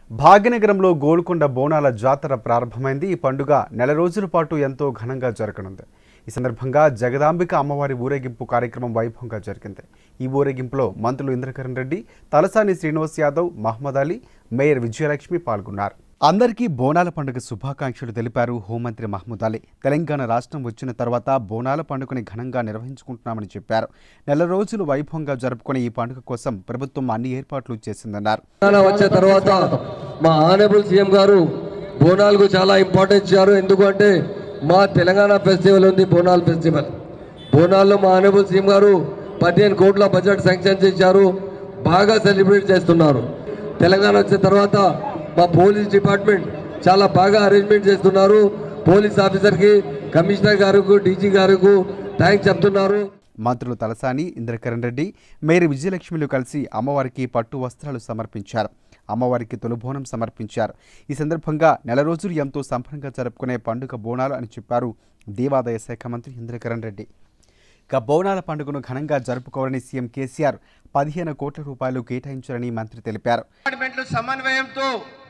భాగ్యనగరంలో గోల్కొండ బోనాల జాతర ప్రారంభమైంది ఈ పండుగ నెల రోజుల పాటు ఎంతో ఘనంగా జరగనుంది ఈ సందర్భంగా జగదాంబిక అమ్మవారి ఊరేగింపు కార్యక్రమం వైభవంగా జరిగింది ఈ ఊరేగింపులో మంత్రులు ఇంద్రకరణ్ రెడ్డి తలసాని శ్రీనివాస్ యాదవ్ మహమ్మద్ అలీ మేయర్ విజయలక్ష్మి పాల్గొన్నారు అందరికీ బోనాల పండుగ శుభాకాంక్షలు తెలిపారు హోంమంత్రి మహమూద్ అలీ తెలంగాణ రాష్ట్రం వచ్చిన తర్వాత బోనాల పండుగని ఘనంగా నిర్వహించుకుంటున్నామని చెప్పారు నెల రోజులు వైభవంగా జరుపుకునే ఈ పండుగ కోసం ప్రభుత్వం అన్ని ఏర్పాట్లు చేసిందన్నారు తెలంగాణ వచ్చిన తర్వాత మా ఆనరబుల్ సీఎం గారు బోనాలకు చాలా ఇంపార్టెన్స్ ఇచ్చారు ఎందుకంటే మా తెలంగాణ ఫెస్టివల్ ఉంది బోనాల్ ఫెస్టివల్ బోనాల్లో మా ఆనరబుల్ సీఎం గారు పదిహేను కోట్ల బడ్జెట్ శాంక్షన్ చేశారు బాగా సెలబ్రేట్ చేస్తున్నారు తెలంగాణ వచ్చిన తర్వాత మా పోలీస్ డిపార్ట్మెంట్ చాలా బాగా అరేంజ్మెంట్ చేస్తున్నారు పోలీస్ ఆఫీసర్కి కమిషనర్ గారికి డీజీ గారికి థ్యాంక్స్ చెప్తున్నారు మంత్రులు తలసాని ఇంద్రకరణ్ రెడ్డి మేయర్ విజయలక్ష్మిలు కలిసి అమ్మవారికి పట్టు వస్త్రాలు సమర్పించారు అమ్మవారికి తొలిబోనం సమర్పించారు ఈ సందర్భంగా నెల రోజులు ఎంతో సంబరంగా జరుపుకునే పండుగ బోనాలు అని చెప్పారు దేవాదాయ శాఖ మంత్రి ఇంద్రకరణ్ రెడ్డి ఇక బోనాల పండుగను ఘనంగా జరుపుకోవాలని సీఎం కేసీఆర్ పదిహేను కోట్ల రూపాయలు కేటాయించారని మంత్రి తెలిపారు డిపార్ట్మెంట్లు సమన్వయంతో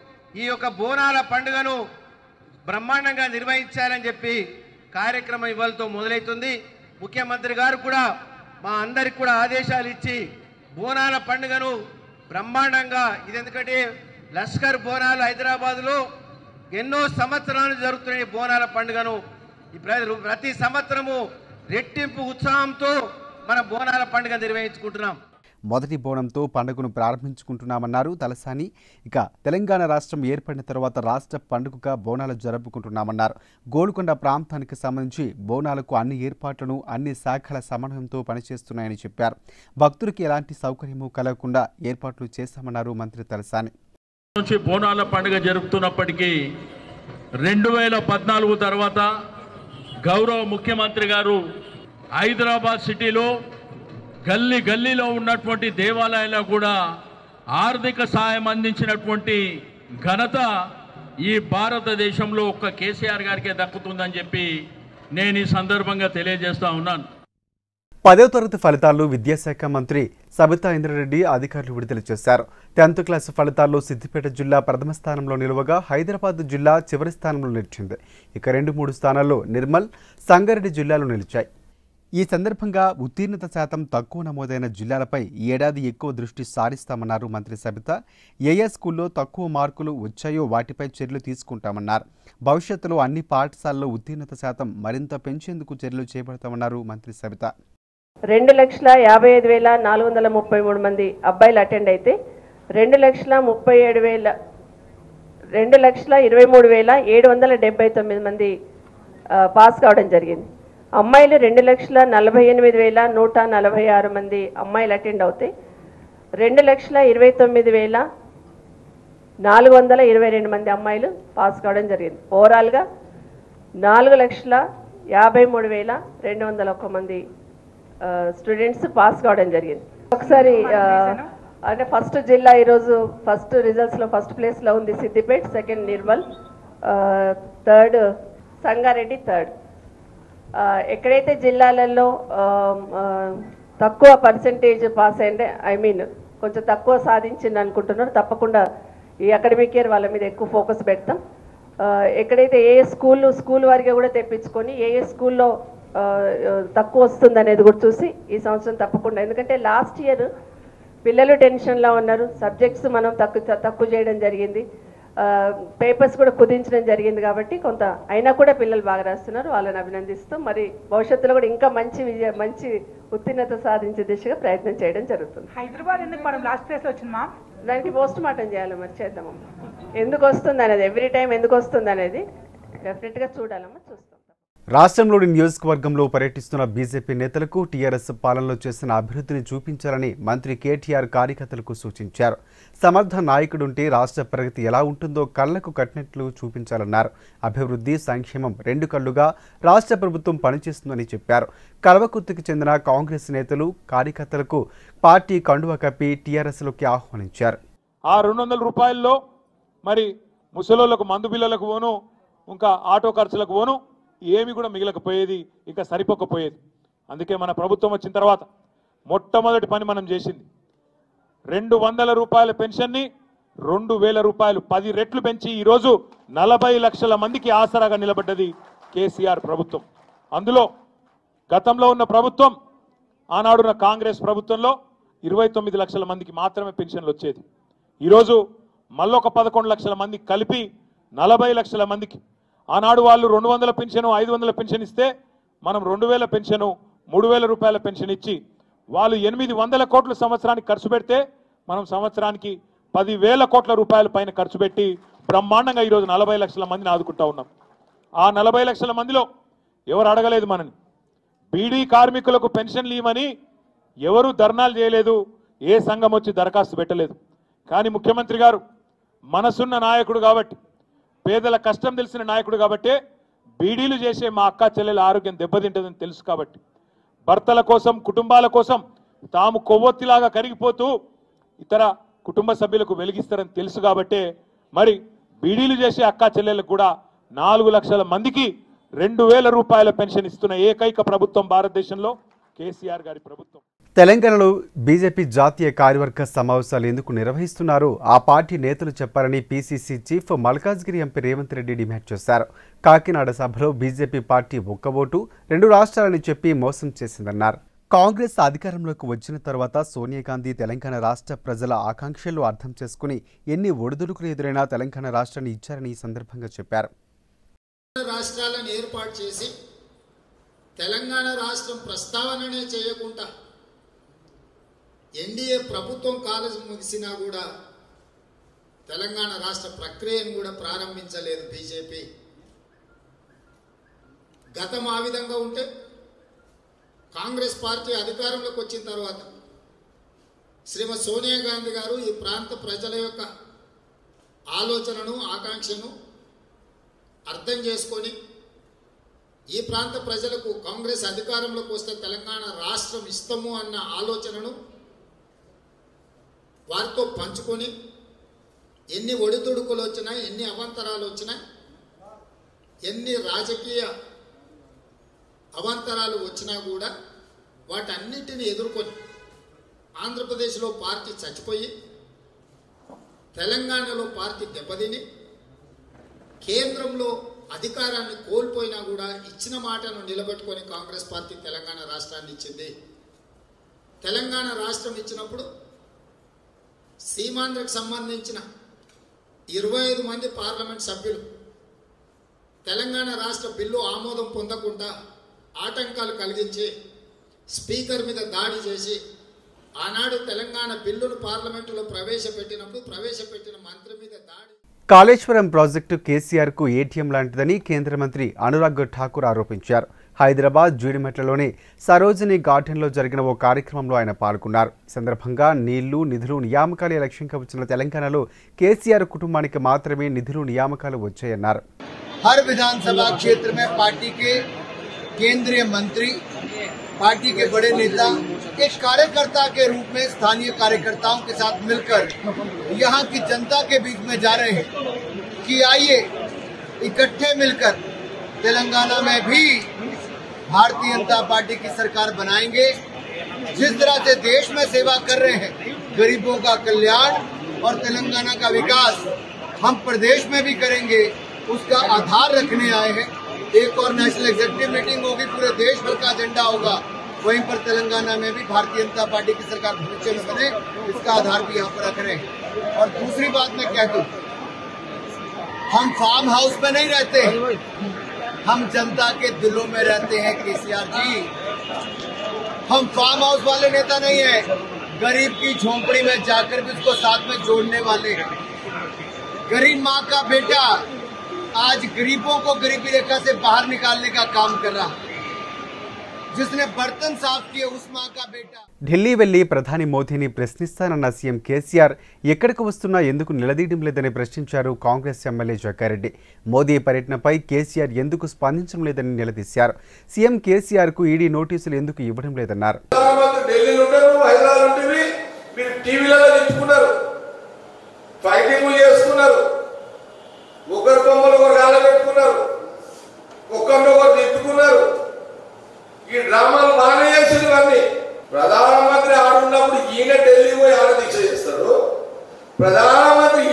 ఈ యొక్క బోనాల పండుగను బ్రహ్మాండంగా నిర్వహించాలని చెప్పి కార్యక్రమం ఇవాళతో మొదలవుతుంది ముఖ్యమంత్రి గారు కూడా మా అందరికి కూడా ఆదేశాలు ఇచ్చి బోనాల పండుగను బ్రహ్మాండంగా ఇది ఎందుకంటే లష్కర్ బోనాలు హైదరాబాదులో ఎన్నో సంవత్సరాలు జరుగుతున్న ఈ బోనాల పండుగను ఈ ప్ర- ప్రతి సంవత్సరము రెట్టింపు ఉత్సాహంతో మన బోనాల పండుగ నిర్వహించుకుంటున్నాం మొదటి బోనంతో పండుగను ప్రారంభించుకుంటున్నామన్నారు తలసాని ఇక తెలంగాణ రాష్ట్రం ఏర్పడిన తర్వాత రాష్ట్ర పండుగగా బోనాలు జరుపుకుంటున్నామన్నారు గోల్కొండ ప్రాంతానికి సంబంధించి బోనాలకు అన్ని ఏర్పాట్లను అన్ని శాఖల సమన్వయంతో పనిచేస్తున్నాయని చెప్పారు భక్తులకి ఎలాంటి సౌకర్యము కలగకుండా ఏర్పాట్లు చేశామన్నారు మంత్రి తలసాని నుంచి బోనాల పండుగ జరుపుతున్నప్పటికీ రెండు వేల పద్నాలుగు తర్వాత గౌరవ ముఖ్యమంత్రి గారు హైదరాబాద్ సిటీలో గల్లీ గల్లీలో ఉన్నటువంటి దేవాలయాల్లో కూడా ఆర్థిక సాయం అందించినటువంటి ఘనత ఈ భారతదేశంలో ఒక్క కేసీఆర్ గారికే దక్కుతుందని చెప్పి నేను ఈ సందర్భంగా తెలియజేస్తా ఉన్నాను పదవ తరగతి ఫలితాల్లో విద్యాశాఖ మంత్రి సబితా ఇంద్రారెడ్డి అధికారులు విడుదల చేశారు టెన్త్ క్లాస్ ఫలితాల్లో సిద్దిపేట జిల్లా ప్రథమ స్థానంలో నిలువగా హైదరాబాద్ జిల్లా చివరి స్థానంలో నిలిచింది ఇక రెండు మూడు స్థానాల్లో నిర్మల్ సంగారెడ్డి జిల్లాలు నిలిచాయి ఈ సందర్భంగా ఉత్తీర్ణత శాతం తక్కువ నమోదైన జిల్లాలపై ఈ ఏడాది ఎక్కువ దృష్టి సారిస్తామన్నారు మంత్రి సబిత ఏ ఏ స్కూల్లో తక్కువ మార్కులు వచ్చాయో వాటిపై చర్యలు తీసుకుంటామన్నారు భవిష్యత్తులో అన్ని పాఠశాలల్లో ఉత్తీర్ణత శాతం మరింత పెంచేందుకు చర్యలు చేపడతామన్నారు మంత్రి సబిత రెండు లక్షల యాభై ఐదు వేల నాలుగు వందల ముప్పై మూడు మంది అబ్బాయిలు అటెండ్ అయితే రెండు లక్షల ముప్పై ఏడు వేల రెండు లక్షల ఇరవై మూడు వేల ఏడు వందల డెబ్బై తొమ్మిది మంది ఆ, పాస్ కావడం జరిగింది అమ్మాయిలు రెండు లక్షల నలభై ఎనిమిది వేల నూట నలభై ఆరు మంది అమ్మాయిలు అటెండ్ అవుతాయి రెండు లక్షల ఇరవై తొమ్మిది వేల నాలుగు వందల ఇరవై రెండు మంది అమ్మాయిలు పాస్ కావడం జరిగింది ఓవరాల్గా నాలుగు లక్షల యాభై మూడు వేల రెండు వందల ఒక్క మంది స్టూడెంట్స్ పాస్ కావడం జరిగింది ఒకసారి ఆ, అంటే ఫస్ట్ జిల్లా ఈరోజు ఫస్ట్ రిజల్ట్స్లో ఫస్ట్ ప్లేస్లో ఉంది Siddipet second Nirmal third Sangareddy third ఆ, ఎక్కడైతే జిల్లాలలో ఆ, ఆ, తక్కువ పర్సంటేజ్ పాస్ అయిందే ఐ మీన్ కొంచెం తక్కువ సాధించింది అనుకుంటున్నారు తప్పకుండా ఈ అకాడమిక్ ఇయర్ వాళ్ళ మీద ఎక్కువ ఫోకస్ పెడతాం ఆ, ఎక్కడైతే ఏ ఏ స్కూల్ స్కూల్ వారిగా కూడా తెప్పించుకొని ఏ ఏ స్కూల్లో ఆ, ఆ, తక్కువ వస్తుంది అనేది కూడా చూసి ఈ సంవత్సరం తప్పకుండా ఎందుకంటే లాస్ట్ ఇయర్ పిల్లలు టెన్షన్లో ఉన్నారు సబ్జెక్ట్స్ మనం తక్కువ తక్కువ చేయడం జరిగింది పేపర్స్ కూడా కుదించడం జరిగింది కాబట్టి కొంత అయినా కూడా పిల్లలు బాగా రాస్తున్నారు వాళ్ళని అభినందిస్తూ మరి భవిష్యత్తులో కూడా ఇంకా మంచి విజయ మంచి ఉత్తీర్ణత సాధించే దిశగా ప్రయత్నం చేయడం జరుగుతుంది హైదరాబాద్ ఎందుకు మనం లాస్ట్ ప్లేస్ లో వచ్చింది మా దానికి పోస్ట్ మార్టం చేయాలి మరి చేద్దామమ్మా ఎందుకు వస్తుంది అనేది ఎవ్రీ టైం ఎందుకు వస్తుంది అనేది డెఫినెట్గా చూడాలమ్మా చూస్తాం రాష్ట్రంలోని నియోజకవర్గంలో పర్యటిస్తున్న బీజేపీ నేతలకు టీఆర్ఎస్ పాలనలో చేసిన అభివృద్ధిని చూపించాలని మంత్రి కేటీఆర్ కార్యకర్తలకు సూచించారు సమర్థ నాయకుడుంటే రాష్ట్ర ప్రగతి ఎలా ఉంటుందో కళ్లకు కట్టినట్లు చూపించాలన్నారు అభివృద్ధి సంక్షేమం రెండు కళ్లుగా రాష్ట్ర ప్రభుత్వం పనిచేస్తుందని చెప్పారు కల్వకుర్తికి చెందిన కాంగ్రెస్ నేతలు కార్యకర్తలకు పార్టీ కండువ కప్పి టీఆర్ఎస్లోకి ఆహ్వానించారు ఆ రెండు వందల రూపాయల్లో మరి ముసలోళ్ళకు మందు బిల్లలకు పోను ఇంకా ఆటో ఖర్చులకు పోను ఏమి కూడా మిగలకపోయేది ఇంకా సరిపోకపోయేది అందుకే మన ప్రభుత్వం వచ్చిన తర్వాత మొట్టమొదటి పని మనం చేసింది రెండు వందల రూపాయల పెన్షన్ని రెండు వేల రూపాయలు పది రెట్లు పెంచి ఈరోజు నలభై లక్షల మందికి ఆసరాగా నిలబడ్డది కేసీఆర్ ప్రభుత్వం అందులో గతంలో ఉన్న ప్రభుత్వం ఆనాడున్న కాంగ్రెస్ ప్రభుత్వంలో ఇరవై తొమ్మిది లక్షల మందికి మాత్రమే పెన్షన్లు వచ్చేది ఈరోజు మళ్ళొక పదకొండు లక్షల మందికి కలిపి నలభై లక్షల మందికి ఆనాడు వాళ్ళు రెండు వందల పెన్షన్ ఐదు వందల పెన్షన్ ఇస్తే మనం రెండు వేల పెన్షను మూడు వేల రూపాయల పెన్షన్ ఇచ్చి వాళ్ళు ఎనిమిది వందల కోట్ల సంవత్సరానికి ఖర్చు పెడితే మనం సంవత్సరానికి పదివేల కోట్ల రూపాయల పైన ఖర్చు పెట్టి బ్రహ్మాండంగా ఈరోజు నలభై లక్షల మందిని ఆదుకుంటా ఉన్నాం ఆ నలభై లక్షల మందిలో ఎవరు అడగలేదు మనని బీడీ కార్మికులకు పెన్షన్లు ఇవ్వమని ఎవరు ధర్నాలు చేయలేదు ఏ సంఘం వచ్చి దరఖాస్తు పెట్టలేదు కానీ ముఖ్యమంత్రి గారు మనసున్న నాయకుడు కాబట్టి పేదల కష్టం తెలిసిన నాయకుడు కాబట్టే బీడీలు చేసే మా అక్క చెల్లెల ఆరోగ్యం దెబ్బతింటుందని తెలుసు కాబట్టి భర్తల కోసం కుటుంబాల కోసం తాము కొవ్వొత్తిలాగా కరిగిపోతూ ఇతర కుటుంబ సభ్యులకు వెలిగిస్తారని తెలుసు కాబట్టే మరి బీడీలు చేసే అక్క చెల్లెలకు కూడా నాలుగు లక్షల మందికి రెండు వేల రూపాయల పెన్షన్ ఇస్తున్న ఏకైక ప్రభుత్వం భారతదేశంలో కేసీఆర్ గారి ప్రభుత్వం తెలంగాణలో బీజేపీ జాతీయ కార్యవర్గ సమావేశాలు ఎందుకు నిర్వహిస్తున్నారో ఆ పార్టీ నేతలు చెప్పారని PCC chief Malkajgiri MP Revanth Reddy demand చేశారు కాకినాడ సభలో బీజేపీ పార్టీ ఒక్క ఓటు రెండు రాష్ట్రాలని చెప్పి మోసం చేసిందన్నారు కాంగ్రెస్ అధికారంలోకి వచ్చిన తర్వాత సోనియా గాంధీ తెలంగాణ రాష్ట్ర ప్రజల ఆకాంక్షలు అర్థం చేసుకుని ఎన్ని ఒడిదుడుకులు ఎదురైనా తెలంగాణ రాష్ట్రాన్ని ఇచ్చారని ఈ సందర్భంగా చెప్పారు రాష్ట్రాలను ఏర్పాటు చేసి తెలంగాణ రాష్ట్రం ప్రస్తావననే చేయకుండా ఎన్డీఏ ప్రభుత్వం కాలం ముగిసినా కూడా తెలంగాణ రాష్ట్ర ప్రక్రియను కూడా ప్రారంభించలేదు బీజేపీ గతం ఆ విధంగా ఉంటే కాంగ్రెస్ పార్టీ అధికారంలోకి వచ్చిన తర్వాత శ్రీమతి సోనియా గాంధీ గారు ఈ ప్రాంత ప్రజల యొక్క ఆలోచనను ఆకాంక్షను అర్థం చేసుకొని ఈ ప్రాంత ప్రజలకు కాంగ్రెస్ అధికారంలోకి వస్తే తెలంగాణ రాష్ట్రం ఇస్తాము అన్న ఆలోచనను వారితో పంచుకొని ఎన్ని ఒడిదుడుకులు వచ్చినా ఎన్ని అవాంతరాలు వచ్చినా ఎన్ని రాజకీయ అవాంతరాలు వచ్చినా కూడా వాటన్నిటిని ఎదుర్కొని ఆంధ్రప్రదేశ్లో పార్టీ చచ్చిపోయి తెలంగాణలో పార్టీ దెబ్బతిని కేంద్రంలో అధికారాన్ని కోల్పోయినా కూడా ఇచ్చిన మాటను నిలబెట్టుకొని కాంగ్రెస్ పార్టీ తెలంగాణ రాష్ట్రాన్ని ఇచ్చింది తెలంగాణ రాష్ట్రం ఇచ్చినప్పుడు సీమాంధ్రకు సంబంధించిన ఇరవై ఐదు మంది పార్లమెంట్ సభ్యులు తెలంగాణ రాష్ట్ర బిల్లు ఆమోదం పొందకుండా ఆటంకాలు కలిగించి స్పీకర్ మీద దాడి చేసి ఆనాడు తెలంగాణ బిల్లును పార్లమెంటులో ప్రవేశపెట్టినప్పుడు ప్రవేశపెట్టిన మంత్రి మీద దాడి కాళేశ్వరం ప్రాజెక్టు కేసీఆర్కు ఏటీఎం లాంటిదని కేంద్ర మంత్రి అనురాగ్ ఠాకూర్ ఆరోపించారు హైదరాబాద్ జీడిమెట్లలోని సరోజిని గార్డెన్లో జరిగిన ఓ కార్యక్రమంలో ఆయన పాల్గొన్నారు ఈ సందర్భంగా నీళ్లు నిధులు నియామకాలే లక్ష్యంగా వచ్చిన తెలంగాణలో కేసీఆర్ కుటుంబానికి మాత్రమే నిధులు నియామకాలు వచ్చాయన్నారు हर विधानसभा क्षेत्र में पार्टी के केंद्रीय मंत्री पार्टी के बड़े नेता एक कार्यकर्ता के रूप में स्थानीय कार्यकर्ताओं के साथ मिलकर यहाँ की जनता के बीच में जा रहे हैं कि आइए इकट्ठे मिलकर तेलंगाना में भी भारतीय जनता पार्टी की सरकार बनाएंगे जिस तरह से देश में सेवा कर रहे हैं गरीबों का कल्याण और तेलंगाना का विकास हम प्रदेश में भी करेंगे उसका आधार रखने आए हैं एक और नेशनल एग्जीक्यूटिव मीटिंग होगी पूरे देश भर का एजेंडा होगा वहीं पर तेलंगाना में भी भारतीय जनता पार्टी की सरकार भविष्य में बने इसका आधार भी यहाँ पर रख रहे हैं और दूसरी बात मैं कह दूं हम फार्म हाउस में नहीं रहते हम जनता के दिलों में रहते हैं केसीआर जी हम फार्म हाउस वाले नेता नहीं है गरीब की झोंपड़ी में जाकर भी उसको साथ में जोड़ने वाले हैं गरीब माँ का बेटा आज गरीबों को गरीबी रेखा से बाहर निकालने का काम कर रहा है जिसने बर्तन साफ किए उस माँ का बेटा ఢిల్లీ వెళ్లి ప్రధాని మోదీని ప్రశ్నిస్తానన్న సీఎం కేసీఆర్ ఎక్కడికి వస్తున్నా ఎందుకు నిలదీయడం లేదని ప్రశ్నించారు కాంగ్రెస్ ఎమ్మెల్యే జగ్గారెడ్డి మోదీ పర్యటనపై కేసీఆర్ ఎందుకు స్పందించడం లేదని నిలదీశారు సీఎం కేసీఆర్కు ఈడీ నోటీసులు ఎందుకు ఇవ్వడం లేదన్నారు ప్రధానమంత్రి ఢిల్లీలో ఉంటారు హైదరాబాద్ ఉంటుంది మీరు టీవీలలో తెచ్చుకున్నారు ఫైటింగ్ చేసుకున్నారు ఒకరి బొమ్మలు ఒకరు గాల పెట్టుకున్నారు ఒకరిని ఒకరు తిట్టుకున్నారు ఈ డ్రామాలు బాగానే చేసింది ఇవన్నీ ప్రధానమంత్రి ఆడున్నప్పుడు ఈయన ఢిల్లీ పోయి ఆడ దీక్ష చేస్తాడు ప్రధానమంత్రి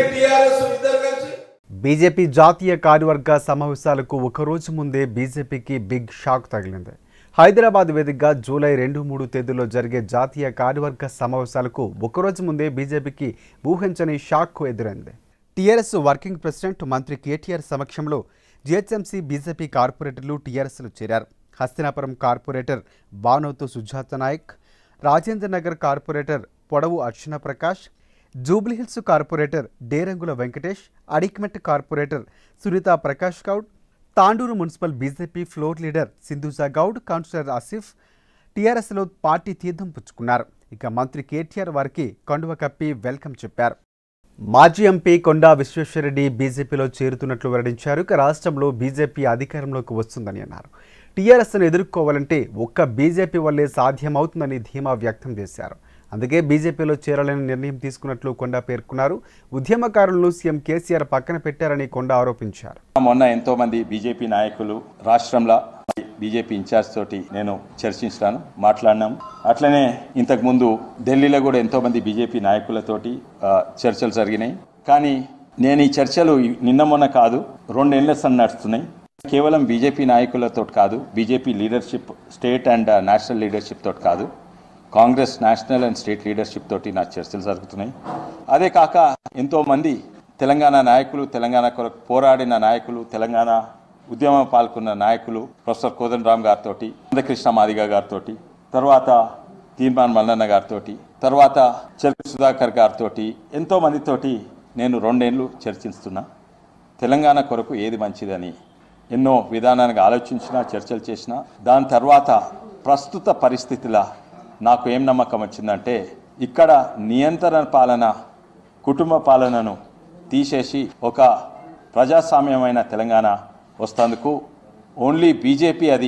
టీఆర్ఎస్ ఇద్దరు కలిసి బీజేపీ జాతీయ కార్యవర్గ సమావేశాలకు ఒక రోజు ముందే బీజేపీకి బిగ్ షాక్ తగిలింది హైదరాబాద్ వేదికగా జూలై రెండు మూడు తేదీలో జరిగే జాతీయ కార్యవర్గ సమావేశాలకు ఒకరోజు ముందే బీజేపీకి ఊహించని షాక్ ఎదురైంది టీఆర్ఎస్ వర్కింగ్ ప్రెసిడెంట్ మంత్రి కేటీఆర్ సమక్షంలో జీహెచ్ఎంసీ బీజేపీ కార్పొరేటర్లు టీఆర్ఎస్లో చేరారు Hastinapuram corporator Banothu Sujatha Naik Rajendra Nagar corporator Podavu Archana Prakash Jubilee Hills corporator Derangula Venkatesh Adikmet corporator Sunitha Prakash Goud Tandur municipal BJP floor leader Sindhuja Goud councillor Asif టీఆర్ఎస్లో పార్టీ తీర్థం పుచ్చుకున్నారు ఇక మంత్రి కేటీఆర్ వారికి కండువ కప్పి వెల్కమ్ చెప్పారు మాజీ ఎంపీ కొండా విశ్వేశ్వరరెడ్డి బీజేపీలో చేరుతున్నట్లు వెల్లడించారు ఇక రాష్ట్రంలో బీజేపీ అధికారంలోకి వస్తుందని అన్నారు టీఆర్ఎస్ను ఎదుర్కోవాలంటే ఒక్క బీజేపీ వల్లే సాధ్యమవుతుందని ధీమా వ్యక్తం చేశారు అందుకే బీజేపీలో చేరాలని నిర్ణయం తీసుకున్నట్లు కొండా పేర్కొన్నారు ఉద్యమకారులను సీఎం కేసీఆర్ పక్కన పెట్టారని కొండా ఆరోపించారు మొన్న ఎంతో మంది బీజేపీ నాయకులు రాష్ట్రంలో బీజేపీ ఇన్ఛార్జ్ తోటి నేను చర్చించాను మాట్లాడినాం అట్లనే ఇంతకు ముందు ఢిల్లీలో కూడా ఎంతో మంది బీజేపీ నాయకులతోటి ఆ, చర్చలు జరిగినాయి కానీ నేను ఈ చర్చలు నిన్న మొన్న కాదు రెండేళ్ల సన్ నడుస్తున్నాయి కేవలం బీజేపీ నాయకులతో కాదు BJP leadership state and national leadership తోటి కాదు Congress national and state leadership తోటి నా చర్చలు జరుగుతున్నాయి అదే కాక ఎంతో మంది తెలంగాణ నాయకులు తెలంగాణ కొరకు పోరాడిన నాయకులు తెలంగాణ ఉద్యమం పాల్గొన్న నాయకులు ప్రొఫెసర్ కోదండరామ్ గారితో అందకృష్ణ మాదిగ గారితో తర్వాత తీర్మాన్ మల్లన్న గారితో తర్వాత చెరుకు సుధాకర్ గారితో ఎంతో మందితోటి నేను రెండేళ్లు చర్చిస్తున్నా తెలంగాణ కొరకు ఏది మంచిదని ఎన్నో విధానానికి ఆలోచించిన చర్చలు చేసిన దాని తర్వాత ప్రస్తుత పరిస్థితుల నాకు ఏం నమ్మకం వచ్చిందంటే ఇక్కడ నియంత్రణ పాలన కుటుంబ పాలనను తీసేసి ఒక ప్రజాస్వామ్యమైన తెలంగాణ వస్తందుకు ఓన్లీ బీజేపీ అది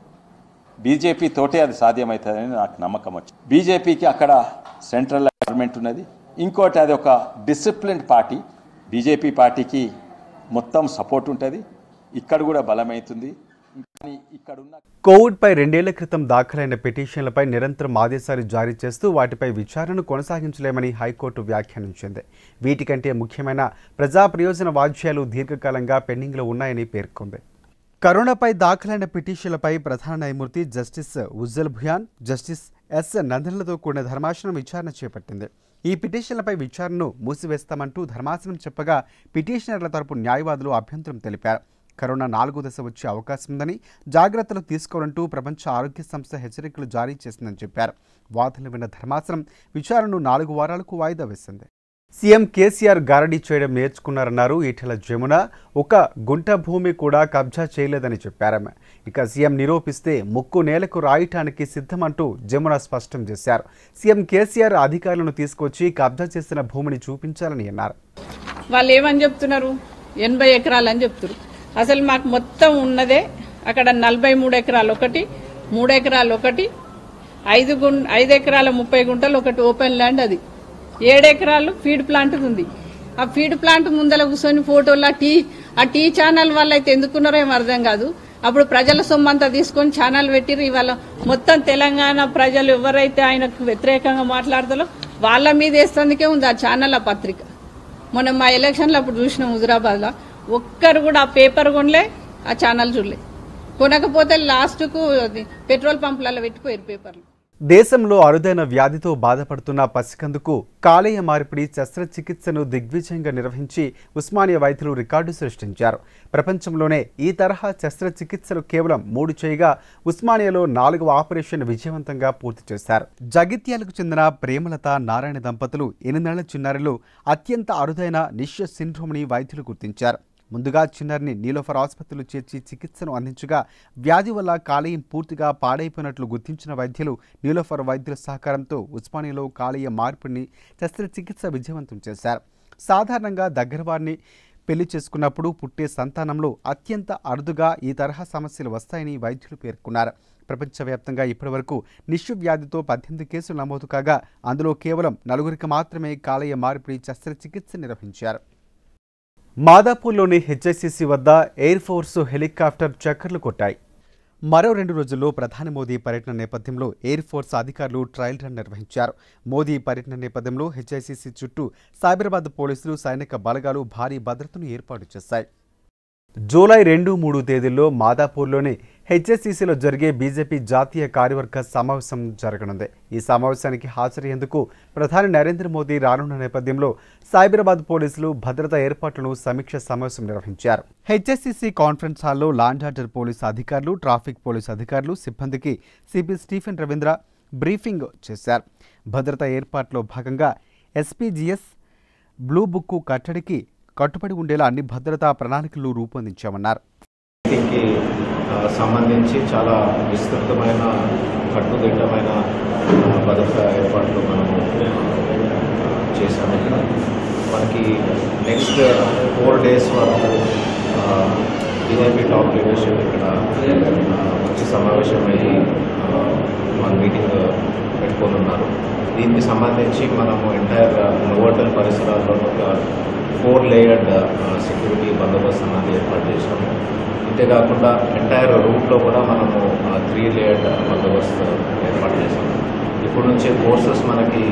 బీజేపీ తోటే అది సాధ్యమవుతుందని నాకు నమ్మకం వచ్చింది బీజేపీకి అక్కడ సెంట్రల్ గవర్నమెంట్ ఉన్నది ఇంకోటి అది ఒక డిసిప్లిన్డ్ పార్టీ బీజేపీ పార్టీకి మొత్తం సపోర్ట్ ఉంటుంది ఇక్కడ కూడా బలమవుతుంది కానీ ఇక్కడ ఉన్న కోవిడ్పై రెండేళ్ల క్రితం దాఖలైన పిటిషన్లపై నిరంతరం ఆదేశాలు జారీ చేస్తూ వాటిపై విచారణను కొనసాగించలేమని హైకోర్టు వ్యాఖ్యానించింది వీటికంటే ముఖ్యమైన ప్రజా ప్రయోజన వాద్యాలు దీర్ఘకాలంగా పెండింగ్లో ఉన్నాయని పేర్కొంది కరోనాపై దాఖలైన పిటిషన్లపై ప్రధాన న్యాయమూర్తి justice Ujjal Bhuyan justice S నందన్లతో కూడిన ధర్మాసనం విచారణ చేపట్టింది ఈ పిటిషన్లపై విచారణను మూసివేస్తామంటూ ధర్మాసనం చెప్పగా పిటిషనర్ల తరపు న్యాయవాదులు అభ్యంతరం తెలిపారు కరోనా నాలుగో దశ వచ్చే అవకాశం ఉందని జాగ్రత్తలు తీసుకోవాలంటూ ప్రపంచ ఆరోగ్య సంస్థ హెచ్చరికలు జారీ చేసిందని చెప్పారు వాదనలు విన్న ధర్మాసనం విచారణను నాలుగు వారాలకు వాయిదా వేసింది సీఎం కేసీఆర్ గారడీ చేయడం నేర్చుకున్నారన్నారు ఈటెల జమున ఒక గుంట భూమి కూడా కబ్జా చేయలేదని చెప్పారామె ఇక సీఎం నిరూపిస్తే ముక్కు నేలకు రాయటానికి సిద్ధమంటూ జమున స్పష్టం చేశారు సీఎం కేసీఆర్ అధికారులను తీసుకొచ్చి కబ్జా చేసిన భూమిని చూపించాలని అన్నారు వాళ్ళు ఏమని చెప్తున్నారు ఎనభై ఎకరాలు అని చెప్తున్నారు అసలు మాకు మొత్తం ఉన్నదే అక్కడ నలభై మూడు ఎకరాలు ఒకటి మూడు ఎకరాలు ఒకటి ఐదు గుం ఐదు ఎకరాల ముప్పై గుంటలు ఒకటి ఓపెన్ ల్యాండ్ అది ఏడు ఎకరాలు ఫీడ్ ప్లాంట్ ఉంది ఆ ఫీడ్ ప్లాంట్ ముందర కూర్చొని ఫోటోలు ఆ టీ ఆ టీ ఛానల్ వాళ్ళు అయితే ఎందుకున్నారో ఏం అర్థం కాదు అప్పుడు ప్రజల సొమ్ము అంతా తీసుకొని ఛానల్ పెట్టిరు ఇవాళ మొత్తం తెలంగాణ ప్రజలు ఎవరైతే ఆయనకు వ్యతిరేకంగా మాట్లాడతారో వాళ్ళ మీద వేస్తుందుకే ఉంది ఆ ఛానల్ ఆ పత్రిక మొన్న మా ఎలక్షన్లో అప్పుడు చూసినాం హుజురాబాద్లో ఒక్కరు కూడా ఆ పేపర్ కొనలే ఆ ఛానల్ చూడలే కొనకపోతే లాస్ట్కు అది పెట్రోల్ పంపులలో పెట్టిపోయారు పేపర్లు దేశంలో అరుదైన వ్యాధితో బాధపడుతున్న పసికందుకు కాలేయ మార్పిడి శస్త్రచికిత్సను దిగ్విజయంగా నిర్వహించి ఉస్మానియా వైద్యులు రికార్డు సృష్టించారు ప్రపంచంలోనే ఈ తరహా శస్త్రచికిత్సలు కేవలం మూడు చేయగా ఉస్మానియాలో నాలుగవ ఆపరేషన్ విజయవంతంగా పూర్తి చేశారు జగిత్యాలకు చెందిన ప్రేమలత నారాయణ దంపతులు ఎనిమిదేళ్ల చిన్నారిలో అత్యంత అరుదైన నిశ్య సిండ్రోమ్ని వైద్యులు గుర్తించారు ముందుగా చిన్నారిని నీలోఫర్ ఆసుపత్రిలో చేర్చి చికిత్సను అందించగా వ్యాధి వల్ల కాలేయం పూర్తిగా పాడైపోయినట్లు గుర్తించిన వైద్యులు నీలోఫర్ వైద్యుల సహకారంతో ఉస్మానియాలో కాలేయ మార్పిడిని శస్త్రచికిత్స విజయవంతం చేశారు సాధారణంగా దగ్గర వారిని పెళ్లి చేసుకున్నప్పుడు పుట్టే సంతానంలో అత్యంత అరుదుగా ఈ తరహా సమస్యలు వస్తాయని వైద్యులు పేర్కొన్నారు ప్రపంచవ్యాప్తంగా ఇప్పటివరకు నిశ్చు వ్యాధితో పద్దెనిమిది కేసులు నమోదు కాగా అందులో కేవలం నలుగురికి మాత్రమే కాలేయ మార్పిడి శస్త్రచికిత్స నిర్వహించారు మాదాపూర్లోని హెచ్ఐసిసి వద్ద ఎయిర్ ఫోర్స్ హెలికాప్టర్ చక్కర్లు కొట్టాయి మరో రెండు రోజుల్లో ప్రధాని మోదీ పర్యటన నేపథ్యంలో ఎయిర్ ఫోర్స్ అధికారులు ట్రయల్ రన్ నిర్వహించారు మోదీ పర్యటన నేపథ్యంలో హెచ్ఐసిసి చుట్టూ సైబరాబాద్ పోలీసులు సైనిక బలగాలు భారీ భద్రతను ఏర్పాటు చేశాయి జూలై రెండు మూడు తేదీల్లో మాదాపూర్లోని హెచ్ఎస్సిసిలో జరిగే బీజేపీ జాతీయ కార్యవర్గ సమావేశం జరగనుంది ఈ సమావేశానికి హాజరయ్యేందుకు ప్రధాని నరేంద్ర మోదీ రానున్న నేపథ్యంలో సైబరాబాద్ పోలీసులు భద్రతా ఏర్పాట్లను సమీక్ష సమావేశం నిర్వహించారు హెచ్ఎస్సిసి కాన్ఫరెన్స్ హాల్లో లాండ్ ఆర్డర్ పోలీసు అధికారులు ట్రాఫిక్ పోలీసు అధికారులు సిబ్బందికి సిపి స్టీఫెన్ రవీంద్ర బ్రీఫింగ్ చేశారు భద్రతా ఏర్పాట్లో భాగంగా ఎస్పీజీఎస్ బ్లూ బుక్కు కట్టడికి కట్టుబడి ఉండేలా అన్ని భద్రతా ప్రణాళికలు రూపొందించామన్నారు దీనికి ఆ, సంబంధించి చాలా విస్తృతమైన కట్టుదిట్టమైన ఆ, భద్రతా ఏర్పాట్లు మనము ఆ, చేశాము ఇక్కడ మనకి నెక్స్ట్ ఫోర్ డేస్ వరకు బీజేపీ టాప్ లీడర్షిప్ ఇక్కడ ఆ, వచ్చి సమావేశమయ్యి ఆ, మన మీటింగ్ పెట్టుకొని ఉన్నారు దీనికి సంబంధించి మనము ఎంటైర్ నోవోటల్ పరిసరాల్లో ఒక ఫోర్ లేయర్డ్ సెక్యూరిటీ బందోబస్తు అన్నది ఏర్పాటు చేశాము అంతేకాకుండా ఎంటైర్ రూట్లో కూడా మనము త్రీ లేయర్డ్ బందోబస్తు ఏర్పాటు చేశాము ఇప్పుడు నుంచే ఫోర్సెస్ మనకి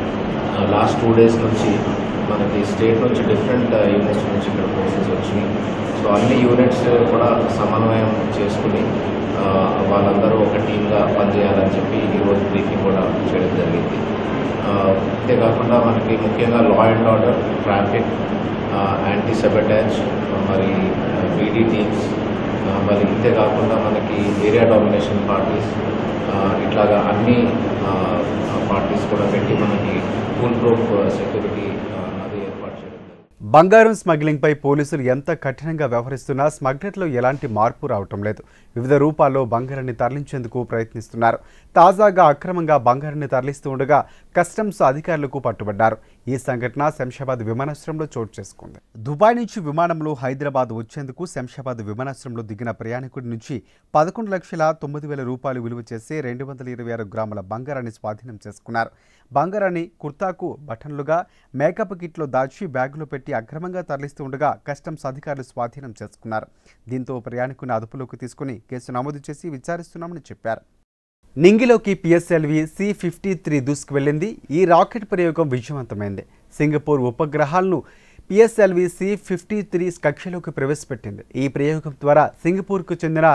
లాస్ట్ టూ డేస్ నుంచి మనకి స్టేట్ నుంచి డిఫరెంట్ యూనిట్స్ నుంచి ఇక్కడ ఫోర్సెస్ వచ్చి సో అన్ని యూనిట్స్ కూడా సమన్వయం చేసుకుని ఆ, వాళ్ళందరూ ఒక టీమ్గా పనిచేయాలని చెప్పి ఈరోజు బ్రీఫింగ్ కూడా చేయడం జరిగింది ఆ, అంతేకాకుండా మనకి ముఖ్యంగా law and order traffic anti sabotage మరి బీడీ టీమ్స్ మరి ఇంతే కాకుండా మనకి ఏరియా డామినేషన్ పార్టీస్ ఇట్లాగా అన్ని పార్టీస్ కూడా పెట్టి మనకి ఫుల్ ప్రూఫ్ సెక్యూరిటీ అది ఏర్పాటు చేయడం బంగారం స్మగ్లింగ్పై పోలీసులు ఎంత కఠినంగా వ్యవహరిస్తున్నా స్మగ్లర్లో ఎలాంటి మార్పు రావటం లేదు వివిధ రూపాల్లో బంగారాన్ని తరలించేందుకు ప్రయత్నిస్తున్నారు తాజాగా అక్రమంగా బంగారాన్ని తరలిస్తూ ఉండగా కస్టమ్స్ అధికారులకు పట్టుబడ్డారు ఈ సంఘటన శంషాబాద్ విమానాశ్రయంలో చోటు చేసుకుంది దుబాయ్ నుంచి విమానంలో హైదరాబాద్ వచ్చేందుకు శంషాబాద్ విమానాశ్రయంలో దిగిన ప్రయాణికుడి నుంచి పదకొండు లక్షల తొమ్మిది వేల రూపాయలు విలువ చేసే రెండు వందల ఇరవై ఆరు గ్రాముల బంగారాన్ని స్వాధీనం చేసుకున్నారు బంగారాన్ని కుర్తాకు బటన్లుగా మేకప్ కిట్లో దాచి బ్యాగులో పెట్టి అక్రమంగా తరలిస్తూ ఉండగా కస్టమ్స్ అధికారులు స్వాధీనం చేసుకున్నారు దీంతో ప్రయాణికుని అదుపులోకి తీసుకుని కేసు నమోదు చేసి విచారిస్తున్నామని చెప్పారు నింగిలోకి పిఎస్ఎల్వి సి ఫిఫ్టీ త్రీ దూసుకువెళ్ళింది ఈ రాకెట్ ప్రయోగం విజయవంతమైంది సింగపూర్ ఉపగ్రహాలను పిఎస్ఎల్వి సి ఫిఫ్టీ త్రీ కక్షలోకి ప్రవేశపెట్టింది ఈ ప్రయోగం ద్వారా సింగపూర్కు చెందిన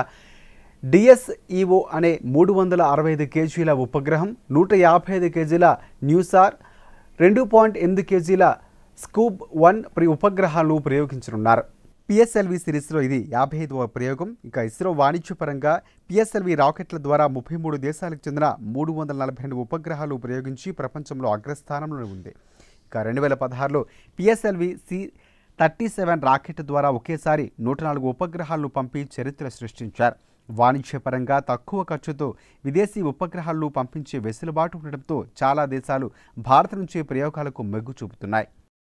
డిఎస్ఈఓ అనే మూడు వందల అరవై ఐదు కేజీల ఉపగ్రహం నూట యాభై ఐదు కేజీల న్యూసార్ రెండు పాయింట్ ఎనిమిది కేజీల స్కూబ్ వన్ ప్రి ఉపగ్రహాలను ప్రయోగించనున్నారు పిఎస్ఎల్వి సిరీస్లో ఇది యాభై ఐదవ ప్రయోగం ఇక ఇస్రో వాణిజ్యపరంగా పిఎస్ఎల్వి రాకెట్ల ద్వారా ముప్పై మూడు దేశాలకు చెందిన మూడు వందల నలభై రెండు ఉపగ్రహాలు ప్రయోగించి ప్రపంచంలో అగ్రస్థానంలో ఉంది ఇక రెండు వేల పదహారులో PSLV C thirty seven rocket ద్వారా ఒకేసారి నూట నాలుగు ఉపగ్రహాలను పంపి చరిత్ర సృష్టించారు వాణిజ్యపరంగా తక్కువ ఖర్చుతో విదేశీ ఉపగ్రహాలను పంపించే వెసులుబాటు ఉండడంతో చాలా దేశాలు భారత్ నుంచి ప్రయోగాలకు మొగ్గు చూపుతున్నాయి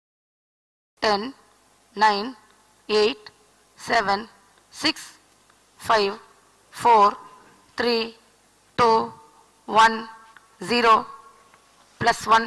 ten nine eight seven six five four three two one zero plus one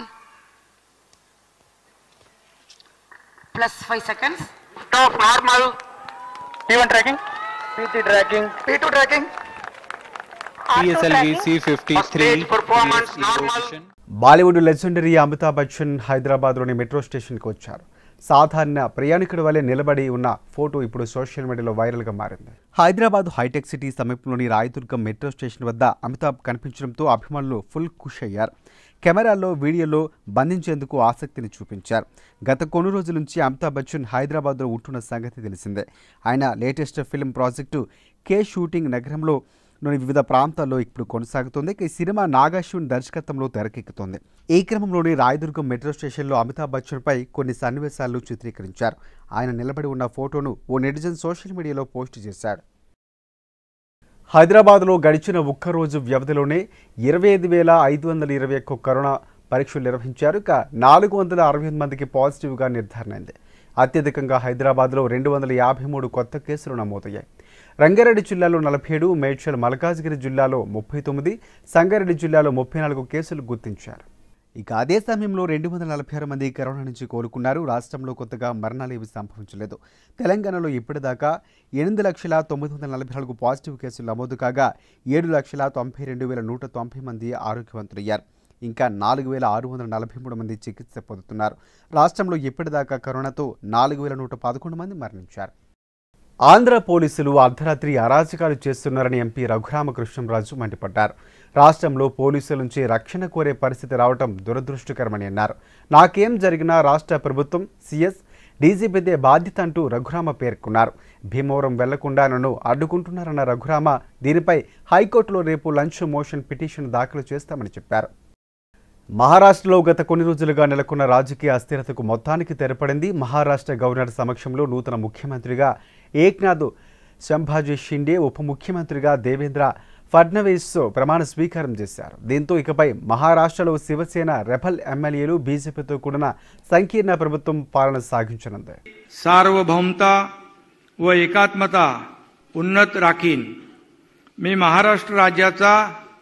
plus five seconds Stop normal. P1 tracking. PT tracking. P2 tracking. PSLV C53 Stage performance normal. Bollywood legendary Amitabh Bachchan హైదరాబాద్లోని metro స్టేషన్కి వచ్చారు సాధారణ ప్రయాణికుడి వలె నిలబడి ఉన్న photo ఇప్పుడు social మీడియాలో వైరల్గా మారింది హైదరాబాద్ హైటెక్ సిటీ సమీపంలోని రాయదుర్గం మెట్రో స్టేషన్ వద్ద అమితాబ్ కనిపించడంతో అభిమానులు ఫుల్ ఖుష్ అయ్యారు కెమెరాల్లో వీడియోలో బంధించేందుకు ఆసక్తిని చూపించారు గత కొన్ని రోజుల నుంచి అమితాబ్ బచ్చన్ హైదరాబాద్లో ఉంటున్న సంగతి తెలిసిందే ఆయన latest film project K shooting నగరంలో లోని వివిధ ప్రాంతాల్లో ఇప్పుడు కొనసాగుతోంది ఇక ఈ సినిమా నాగాశ్విన్ దర్శకత్వంలో తెరకెక్కుతోంది ఈ క్రమంలోని రాయదుర్గం మెట్రో స్టేషన్లో అమితాబ్ బచ్చన్పై కొన్ని సన్నివేశాలు చిత్రీకరించారు ఆయన నిలబడి ఉన్న ఫోటోను ఓ నెటిజన్ సోషల్ మీడియాలో పోస్ట్ చేశాడు హైదరాబాద్లో గడిచిన ఒక్కరోజు వ్యవధిలోనే ఇరవై ఐదు వేల ఐదు వందల ఇరవై ఒక్క కరోనా పరీక్షలు నిర్వహించారు ఇక నాలుగు వందల అరవై ఎనిమిది మందికి పాజిటివ్గా నిర్ధారణ అయింది అత్యధికంగా హైదరాబాద్లో రెండు వందల యాభై మూడు కొత్త కేసులు నమోదయ్యాయి రంగారెడ్డి జిల్లాలో నలభై ఏడు మేడ్చల్ మల్కాజ్గిరి జిల్లాలో ముప్పై తొమ్మిది సంగారెడ్డి జిల్లాలో ముప్పై నాలుగు కేసులు గుర్తించారు ఇక అదే సమయంలో రెండు వందల నలభై ఆరు మంది కరోనా నుంచి కోలుకున్నారు రాష్ట్రంలో కొత్తగా మరణాలు ఏవి సంభవించలేదు తెలంగాణలో ఇప్పటిదాకా ఎనిమిది లక్షల తొమ్మిది వందల నలభై నాలుగు పాజిటివ్ కేసులు నమోదు కాగా ఏడు లక్షల తొంభై రెండు వేల నూట తొంభై మంది ఆరోగ్యవంతులయ్యారు ఇంకా నాలుగు వేల ఆరు వందల నలభై మూడు మంది చికిత్స పొందుతున్నారు రాష్ట్రంలో ఇప్పటిదాకా కరోనాతో నాలుగు వేల నూట పదకొండు మంది మరణించారు ఆంధ్ర పోలీసులు అర్ధరాత్రి అరాచకాలు చేస్తున్నారని ఎంపీ రఘురామకృష్ణంరాజు మండిపడ్డారు రాష్ట్రంలో పోలీసుల నుంచి రక్షణ కోరే పరిస్థితి రావడం దురదృష్టకరమని అన్నారు నాకేం జరిగినా రాష్ట్ర ప్రభుత్వం సీఎస్ డీజీపీదే బాధ్యత అంటూ రఘురామ పేర్కొన్నారు భీమవరం వెళ్లకుండా నన్ను అడ్డుకుంటున్నారన్న రఘురామ దీనిపై హైకోర్టులో రేపు లంచ్ మోషన్ పిటిషన్ దాఖలు చేస్తామని చెప్పారు మహారాష్ట్రలో గత కొన్ని రోజులుగా నెలకొన్న రాజకీయ అస్థిరతకు మొత్తానికి తెరపడింది మహారాష్ట్ర గవర్నర్ సమక్షంలో నూతన ముఖ్యమంత్రిగా ఏక్నాథ్ సంభాజీ షిండే ఉప ముఖ్యమంత్రిగా దేవేంద్ర ఫడ్నవీస్ ప్రమాణ స్వీకారం చేశారు దీంతో ఇకపై మహారాష్ట్రలో శివసేన రెబల్ ఎమ్మెల్యేలు బీజేపీతో కూడిన సంకీర్ణ ప్రభుత్వం పాలన సాగించనుంది सार्वभौमता व एकात्मता उन्नत राखीन मी महाराष्ट्र राज्याचा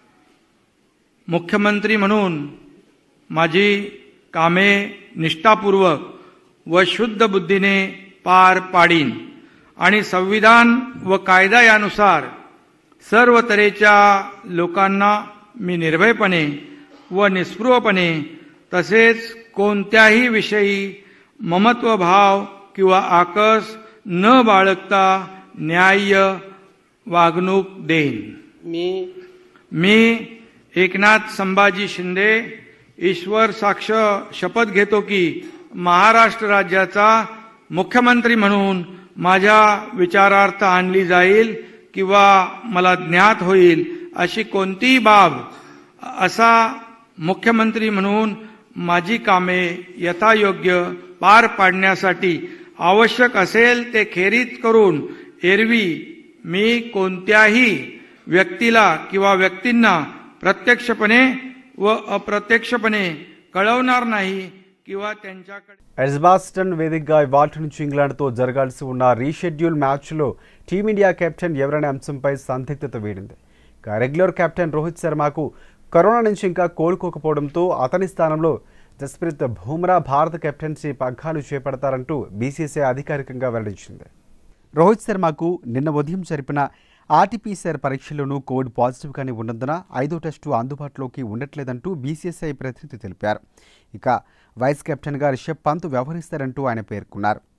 मुख्यमंत्री म्हणून माझी कामे निष्ठापूर्वक व शुद्ध बुद्धीने पार पाडीन आणि संविधान व कायदा यानुसार सर्व तऱ्हेच्या लोकांना मी निर्भयपणे व निस्पृहपणे तसेच कोणत्याही विषयी ममत्वभाव किंवा आकस न बाळगता न्याय्य वागणूक देईन मी मी एकनाथ संभाजी शिंदे ईश्वर साक्ष शपथ घेतो की महाराष्ट्र राज्याचा मुख्यमंत्री म्हणून माझ्या विचारार्थ आणली जाईल किंवा मला ज्ञात होईल अशी कोणतीही बाब असा मुख्यमंत्री म्हणून माझी कामे यथायोग्य पार पाडण्यासाठी आवश्यक असेल ते खेरीज करून एरवी मी कोणत्याही व्यक्तीला किंवा व्यक्तींना प्रत्यक्षपणे व अप्रत्यक्षपणे कळवणार नाही किंवा त्यांच्याकडे ఎజ్బాస్టన్ వేదికగా ఇవాళ నుంచి ఇంగ్లాండ్తో జరగాల్సి ఉన్న రీషెడ్యూల్ మ్యాచ్లో టీమిండియా కెప్టెన్ ఎవరనే అంశంపై సందిగ్ధత వీడింది ఇక రెగ్యులర్ కెప్టెన్ రోహిత్ శర్మకు కరోనా నుంచి ఇంకా కోలుకోకపోవడంతో అతని స్థానంలో జస్ప్రీత్ బుమ్రా భారత కెప్టెన్సీ పగ్గాలు చేపడతారంటూ బీసీసీఐ అధికారికంగా వెల్లడించింది రోహిత్ శర్మకు నిన్న ఉదయం జరిపిన ఆర్టీపీసీఆర్ పరీక్షలోనూ కోవిడ్ పాజిటివ్గానే ఉన్నందున ఐదో టెస్టు అందుబాటులోకి ఉండట్లేదంటూ బీసీసీఐ ప్రతినిధి తెలిపారు ఇక వైస్ కెప్టెన్గా రిషబ్ పంత్ వ్యవహరిస్తారంటూ ఆయన పేర్కొన్నారు